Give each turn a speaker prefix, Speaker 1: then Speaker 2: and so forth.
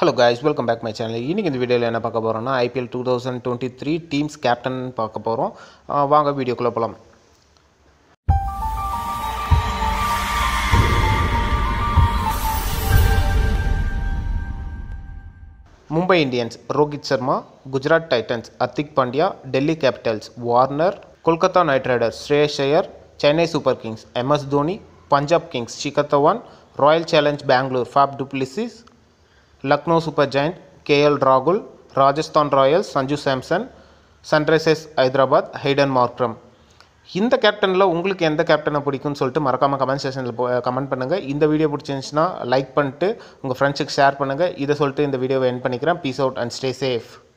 Speaker 1: hello guys welcome back my channel இன்றைக்கி இந்த வீடியோவில் என்ன பார்க்க போகிறோம்னா IPL two thousand twenty three teams captain பார்க்க போகிறோம் வாங்க வீடியோக்குள்ளே போகலாம் Mumbai Indians Rohit Sharma Gujarat Titans Hardik Pandya Delhi Capitals Warner Kolkata Knight Riders Shreyas Iyer Chennai Super Kings MS Dhoni Punjab Kings Shikhar Dhawan Royal Challenge Bangalore Faf du Plessis Lucknow Super Giant KL ராகுல் Rajasthan Royals Sanju Samson Sunrisers Hyderabad Aiden Markram இந்த கேப்டனில் உங்களுக்கு எந்த கேப்டனை பிடிக்கும்னு சொல்லிட்டு மறக்காமல் கமெண்ட் செக்ஷனில் கமெண்ட் பண்ணுங்கள் இந்த வீடியோ பிடிச்சிருந்துச்சுன்னா லைக் பண்ணிட்டு உங்கள் ஃப்ரெண்ட்ஸுக்கு ஷேர் பண்ணுங்கள் இதை சொல்லிட்டு இந்த வீடியோவை என் பண்ணிக்கிறேன் peace out and stay safe